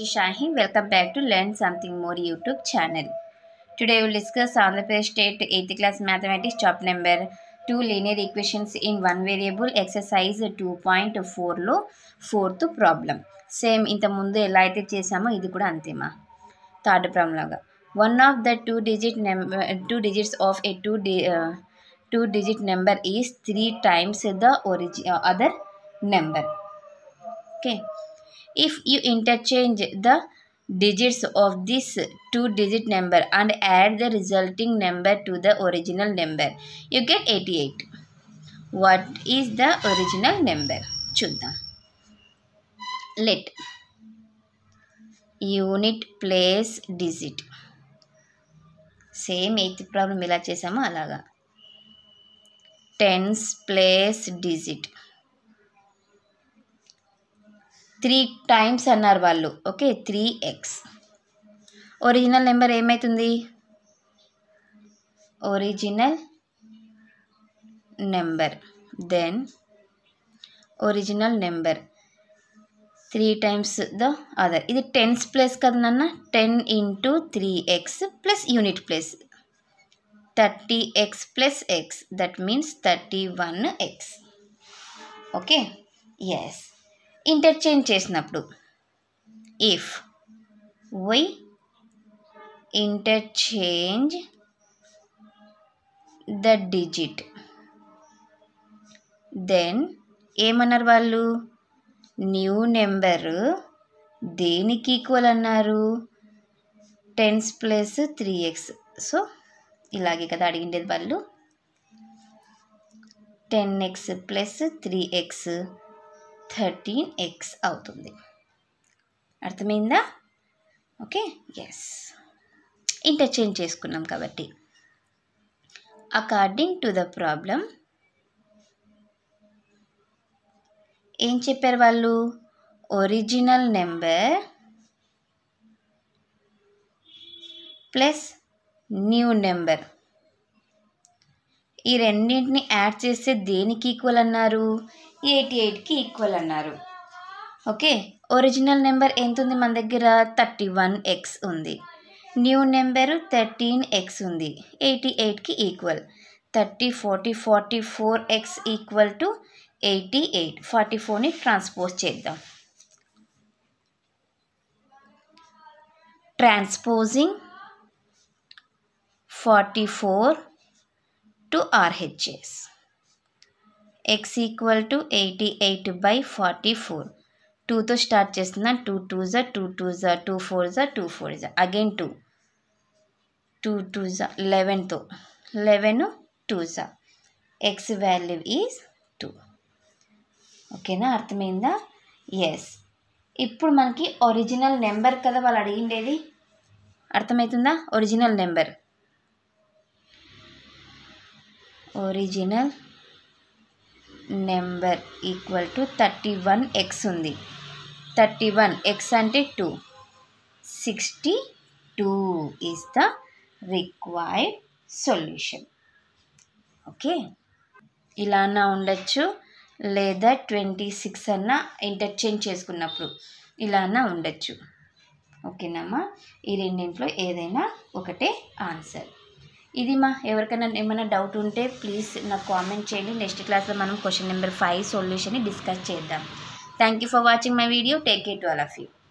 is Shahin. Welcome back to Learn Something More YouTube channel. Today we will discuss Andhra Pradesh State 8th class mathematics chapter number 2 linear equations in one variable exercise 2.4 లో fourth problem same ఇంత ముందు ఎలా అయితే చేసామో ఇది కూడా అంతేమా third problem లాగా one of the two digit number two digits of a two the two digit number is three times the original other number okay if you interchange the digits of this two digit number and add the resulting number to the original number you get 88 what is the original number చూద్దాం let unit place digit same eighth problem ఎలా చేసామో అలాగా tens place digit three times అన్నారు వాళ్ళు okay three x original number ఏమవుతుంది original number then original number three times the other ఇది tens plus కదా నాన్న ten into three x plus unit plus thirty x plus x that means thirty one x okay yes interchange చేసినప్పుడు if y interchange the digit then ఏమన్నారు వాళ్ళు new number దేనికి equal అన్నారు tens plus three x so ఇలాగే కదా అడిగిండేది వాళ్ళు ten x plus three x thirteen x అవుతుంది అర్థమైందా ఓకే ఎస్ ఇంటర్చేంజ్ చేసుకున్నాం కాబట్టి అకార్డింగ్ టు ద ప్రాబ్లం ఏం చెప్పారు వాళ్ళు original number plus new number ఈ రెండింటిని యాడ్ చేస్తే దేనికి ఈక్వల్ అన్నారు ఎయిటీ ఎయిట్కి ఈక్వల్ అన్నారు ఓకే ఒరిజినల్ నెంబర్ ఎంత ఉంది మన దగ్గర థర్టీ వన్ ఎక్స్ ఉంది న్యూ నెంబరు థర్టీన్ ఎక్స్ ఉంది ఎయిటీ ఎయిట్కి equal thirty forty forty four x equal to eighty eight forty ఫోర్ని ట్రాన్స్పోజ్ చేద్దాం transposing forty four to RHS x equal to eighty eight by forty four టూతో start చేస్తున్నాను two two జా two two జా two four జా two four జా again two two two జా లెవెన్తో లెవెన్ టూ జా ఎక్స్ వాల్యూ ఈజ్ టూ ఓకేనా అర్థమైందా ఎస్ ఇప్పుడు మనకి ఒరిజినల్ నెంబర్ కదా వాళ్ళు అడిగిండేది అర్థమవుతుందా original number original number equal to thirty one x ఉంది థర్టీ వన్ ఎక్స్ అంటే two sixty two is the required solution okay ఇలా అన్నా ఉండొచ్చు లేదా ట్వంటీ సిక్స్ అన్న ఇంటర్చేంజ్ చేసుకున్నప్పుడు ఇలా అన్నా ఉండొచ్చు ఓకేనమ్మా ఈ రెండింట్లో ఏదైనా ఒకటే ఆన్సర్ ఇది మా ఎవరికైనా ఏమైనా డౌట్ ఉంటే ప్లీజ్ నాకు కామెంట్ చేయండి నెక్స్ట్ క్లాస్లో మనం క్వశ్చన్ నెంబర్ ఫైవ్ సొల్యూషన్ని డిస్కస్ చేద్దాం thank you for watching my video take care to all of you